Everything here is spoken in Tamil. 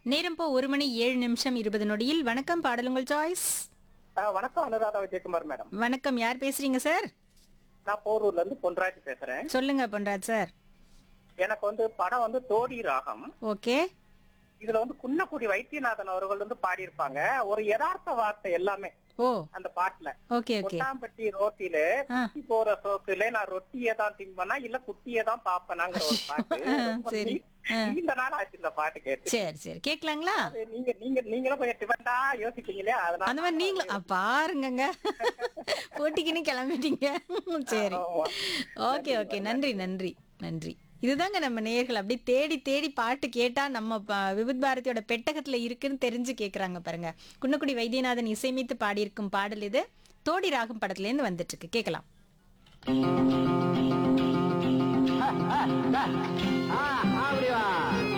நேரம் போ ஒரு மணி ஏழு நிமிஷம் இருபது நொடியில் வணக்கம் பாடலுங்கள் சாய்ஸ் ஆ, வணக்கம் அனுராதா விஜயகுமார் மேடம் வணக்கம் யார் பேசுறீங்க சார் நான் போரூர்ல இருந்து பொன்ராஜ் பேசுறேன் சொல்லுங்க பொன்ராஜ் சார் எனக்கு வந்து படம் வந்து தோடி ராகம் ஓகே இதுல வந்து குன்னக்குடி வைத்தியநாதன் அவர்கள் வந்து பாடியிருப்பாங்க ஒரு யதார்த்த வார்த்தை எல்லாமே ஓ அந்த பாட்டுல ஓகே ஓகே கொட்டாம்பட்டி ரோட்டில ஆ. குட்டி போற சோக்குல நான் ரொட்டியை தான் திம்பனா இல்ல குட்டியை தான் பாப்பனாங்கிற ஒரு பாட்டு ரொம்ப சரி. நீ- நீண்ட நாள் ஆச்சு இந்த பாட்டு கேட்டு சரி சரி கேட்கலாங்களா அது நீங்க நீங்க நீங்களும் கொஞ்சம் டிஃபரெண்டா யோசிப்பீங்களே அதனால அந்த மாதிரி நீங்களும் அ, பாருங்கங்க போட்டிக்குன்னு கிளம்பிட்டீங்க சரி ஆமா. ஓகே ஓகே நன்றி நன்றி நன்றி இதுதாங்க நம்ம நேயர்கள் அப்படியே தேடி தேடி பாட்டு கேட்டா நம்ம ப- விவித் பாரதியோட பெட்டகத்துல இருக்குன்னு தெரிஞ்சு கேக்குறாங்க பாருங்க குன்னக்குடி வைத்தியநாதன் இசையமைத்து பாடியிருக்கும் பாடல் இது தோடி ராகம் படத்துல இருந்து வந்துட்டு இருக்கு கேட்கலாம்